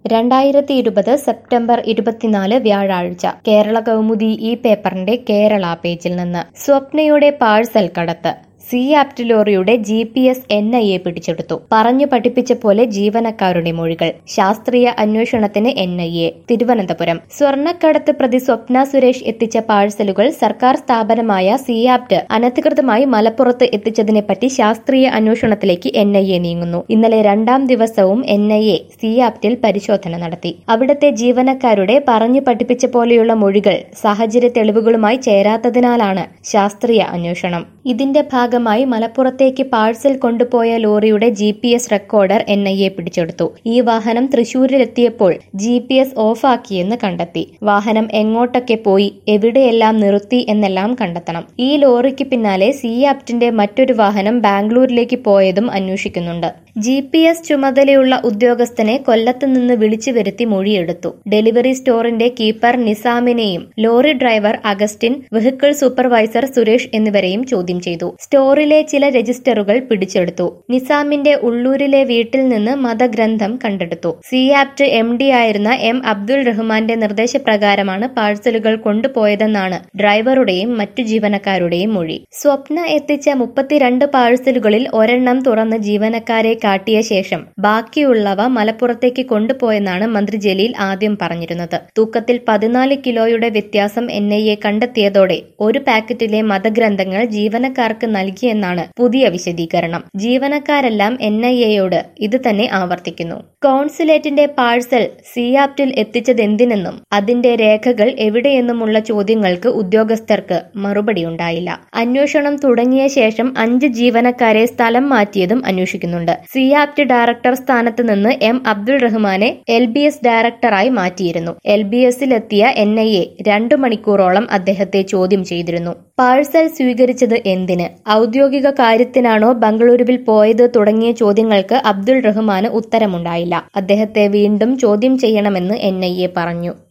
രണ്ടായിരത്തി ഇരുപത് സെപ്റ്റംബർ ഇരുപത്തിനാല് വ്യാഴാഴ്ച കേരള കൗമുദി ഈ പേപ്പറിന്റെ കേരള പേജിൽ നിന്ന് സ്വപ്നയുടെ പാഴ്സൽ കടത്ത് സി ആപ്റ്റ് ലോറിയുടെ G P S N I A പിടിച്ചെടുത്തു പറഞ്ഞു പഠിപ്പിച്ച പോലെ ജീവനക്കാരുടെ മൊഴികൾ ശാസ്ത്രീയ അന്വേഷണത്തിന് എൻ ഐ എ തിരുവനന്തപുരം സ്വർണ്ണക്കടത്ത് പ്രതി സ്വപ്ന സുരേഷ് എത്തിച്ച പാഴ്സലുകൾ സർക്കാർ സ്ഥാപനമായ സി ആപ്റ്റ് അനധികൃതമായി മലപ്പുറത്ത് എത്തിച്ചതിനെപ്പറ്റി ശാസ്ത്രീയ അന്വേഷണത്തിലേക്ക് എൻ ഐ എ നീങ്ങുന്നു ഇന്നലെ രണ്ടാം ദിവസവും എൻ ഐ എ സി ആപ്റ്റിൽ പരിശോധന നടത്തി അവിടുത്തെ ജീവനക്കാരുടെ പറഞ്ഞു പഠിപ്പിച്ച പോലെയുള്ള മൊഴികൾ സാഹചര്യ തെളിവുകളുമായി ചേരാത്തതിനാലാണ് ശാസ്ത്രീയ അന്വേഷണം ഇതിന്റെ ഭാഗമായി മലപ്പുറത്തേക്ക് പാഴ്സൽ കൊണ്ടുപോയ ലോറിയുടെ G P S recorder N I A പിടിച്ചെടുത്തു ഈ വാഹനം തൃശൂരിലെത്തിയപ്പോൾ ജി പി എസ് ഓഫാക്കിയെന്ന് കണ്ടെത്തി വാഹനം എങ്ങോട്ടൊക്കെ പോയി എവിടെയെല്ലാം നിർത്തി എന്നെല്ലാം കണ്ടെത്തണം ഈ ലോറിക്ക് പിന്നാലെ സി ആപ്റ്റിന്റെ മറ്റൊരു വാഹനം ബാംഗ്ലൂരിലേക്ക് പോയതും അന്വേഷിക്കുന്നുണ്ട് ജി പി എസ് ചുമതലയുള്ള ഉദ്യോഗസ്ഥനെ കൊല്ലത്ത് നിന്ന് വിളിച്ചു വരുത്തി മൊഴിയെടുത്തു ഡെലിവറി സ്റ്റോറിന്റെ കീപ്പർ നിസാമിനെയും lorry driver Augustine vehicle supervisor Suresh എന്നിവരെയും ചോദ്യം ചെയ്തു സ്റ്റോറിലെ ചില രജിസ്റ്ററുകൾ പിടിച്ചെടുത്തു നിസാമിന്റെ ഉള്ളൂരിലെ വീട്ടിൽ നിന്ന് മതഗ്രന്ഥം കണ്ടെടുത്തു സി ആപ്റ്റ് എം ഡി ആയിരുന്ന എം അബ്ദുൾ റഹ്മാന്റെ നിർദ്ദേശപ്രകാരമാണ് പാഴ്സലുകൾ കൊണ്ടുപോയതെന്നാണ് ഡ്രൈവറുടെയും മറ്റു ജീവനക്കാരുടെയും മൊഴി സ്വപ്ന എത്തിച്ച മുപ്പത്തിരണ്ട് പാഴ്സലുകളിൽ ഒരെണ്ണം തുറന്ന് ജീവനക്കാരെ കാട്ടിയ ശേഷം ബാക്കിയുള്ളവ മലപ്പുറത്തേക്ക് കൊണ്ടുപോയെന്നാണ് മന്ത്രി ജലീൽ ആദ്യം പറഞ്ഞിരുന്നത് തൂക്കത്തിൽ പതിനാല് കിലോയുടെ വ്യത്യാസം എൻ ഐ എ കണ്ടെത്തിയതോടെ ഒരു പാക്കറ്റിലെ മതഗ്രന്ഥങ്ങൾ ജീവനക്കാർക്ക് നൽകിയെന്നാണ് പുതിയ വിശദീകരണം ജീവനക്കാരെല്ലാം എൻ ഐ എയോട് ഇത് തന്നെ ആവർത്തിക്കുന്നു കോൺസുലേറ്റിന്റെ പാഴ്സൽ സിയാപ്റ്റിൽ എത്തിച്ചതെന്തിനെന്നും അതിന്റെ രേഖകൾ എവിടെയെന്നുമുള്ള ചോദ്യങ്ങൾക്ക് ഉദ്യോഗസ്ഥർക്ക് മറുപടിയുണ്ടായില്ല അന്വേഷണം തുടങ്ങിയ ശേഷം അഞ്ച് ജീവനക്കാരെ സ്ഥലം മാറ്റിയതും അന്വേഷിക്കുന്നുണ്ട് സിയാപ്റ്റ് ഡയറക്ടർ സ്ഥാനത്ത് നിന്ന് എം അബ്ദുൾ റഹ്മാനെ എൽ ബി എസ് ഡയറക്ടറായി മാറ്റിയിരുന്നു എൽ ബി എസിലെത്തിയ എൻ ഐ എ രണ്ടു മണിക്കൂറോളം അദ്ദേഹത്തെ ചോദ്യം ചെയ്തിരുന്നു പാഴ്സൽ സ്വീകരിച്ചത് എന്തിന് ഔദ്യോഗിക കാര്യത്തിനാണോ ബംഗളൂരുവിൽ പോയത് തുടങ്ങിയ ചോദ്യങ്ങൾക്ക് അബ്ദുൾ റഹ്മാന് ഉത്തരമുണ്ടായില്ല അദ്ദേഹത്തെ വീണ്ടും ചോദ്യം ചെയ്യണമെന്ന് എൻ ഐ എ പറഞ്ഞു